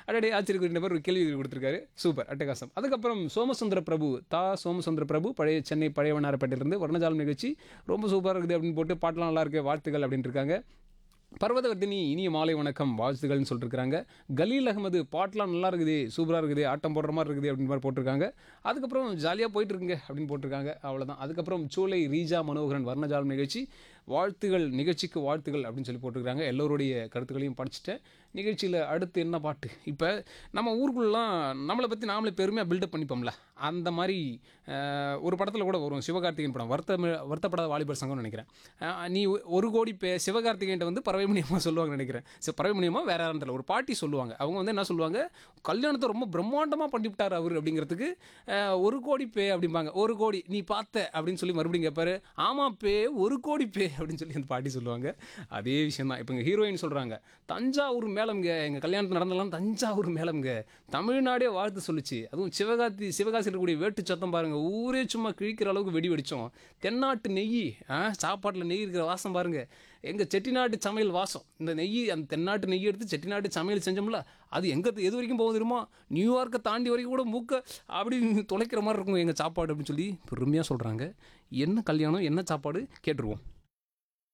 அடடே ஆச்சரிய நபர் ஒரு கேள்வி கொடுத்துருக்காரு சூப்பர் அட்டகாசம் அதுக்கப்புறம் சோமசுந்தர பிரபு தா சோமசுந்தர பிரபு பழைய சென்னை பழைய வண்ணாரப்பேட்டையிலிருந்து வர்ணஜாலம் நிகழ்ச்சி ரொம்ப சூப்பராக இருக்குது அப்படின்னு போட்டு பாட்டெலாம் நல்லா இருக்கு வாழ்த்துக்கள் அப்படின்னு இருக்காங்க பர்வதவர்தினி இனிய மாலை வணக்கம் வாழ்த்துக்கள்னு சொல்லிருக்காங்க கலீல் அகமது பாட்டெலாம் நல்லா இருக்குது சூப்பராக இருக்குது ஆட்டம் போடுற மாதிரி இருக்குது அப்படின்னு மாதிரி போட்டிருக்காங்க அதுக்கப்புறம் ஜாலியாக போயிட்டு இருக்குங்க அப்படின்னு போட்டிருக்காங்க அவ்வளோதான் அதுக்கப்புறம் சூளை ரீஜா மனோகரன் வர்ணஜாலம் நிகழ்ச்சி வாழ்த்துகள் நிகழ்ச்சிக்கு வாழ்த்துகள் அப்படின்னு சொல்லி போட்டிருக்காங்க எல்லோருடைய கருத்துக்களையும் படிச்சுட்டேன் நிகழ்ச்சியில் அடுத்து என்ன பாட்டு இப்போ நம்ம ஊருக்குள்ளலாம் நம்மளை பற்றி நாமளே பெருமையாக பில்டப் பண்ணிப்போம்ல அந்த மாதிரி அஹ், ஒரு படத்தில் கூட வரும் சிவகார்த்திகேயன் படம் வருத்த வருத்தப்படாத வாலிபர் சங்கம்னு நினைக்கிறேன் அஹ், நீ ஒரு கோடி பே சிவகார்த்திகேயன்ட்ட வந்து பறவை மணியமாக சொல்லுவாங்க நினைக்கிறேன் சரி பறவை மணியமாக வேற யாரும் தெரியல ஒரு பாட்டி சொல்லுவாங்க அவங்க வந்து என்ன சொல்லுவாங்க கல்யாணத்தை ரொம்ப பிரம்மாண்டமாக பண்ணிவிட்டார் அவர் அப்படிங்கிறதுக்கு அஹ், ஒரு கோடி பே அப்படிம்பாங்க ஒரு கோடி நீ பார்த்த அப்படின்னு சொல்லி மறுபடியும் கேட்பாரு ஆமாம் பே ஒரு கோடி பே அப்படின்னு சொல்லி அந்த பாட்டி சொல்லுவாங்க அதே விஷயம் தான் இப்போ இங்கே ஹீரோயின் சொல்கிறாங்க தஞ்சாவூர் மேலம்ங்க எங்கள் கல்யாணத்து நடந்தலாம் தஞ்சாவூர் மேலம்ங்க தமிழ்நாடே வாழ்த்து சொல்லுச்சு அதுவும் சிவகாசி சிவகாசியில் இருக்கக்கூடிய வேட்டு சத்தம் பாருங்கள் ஊரே சும்மா கிழிக்கிற அளவுக்கு வெடி வெடிச்சோம் தென்னாட்டு நெய் ஆ சாப்பாட்டில் நெய் இருக்கிற வாசம் பாருங்கள் எங்கள் செட்டிநாட்டு சமையல் வாசம் இந்த நெய் அந்த தென்னாட்டு நெய் எடுத்து செட்டிநாட்டு சமையல் செஞ்சோம்ல அது எங்கே எது வரைக்கும் போகுது தெரியுமா நியூயார்க்கை தாண்டி வரைக்கும் கூட மூக்க அப்படி தொலைக்கிற மாதிரி இருக்கும் எங்கள் சாப்பாடு அப்படின்னு சொல்லி பெருமையாக சொல்கிறாங்க என்ன கல்யாணம் என்ன சாப்பாடு கேட்டுருவோம்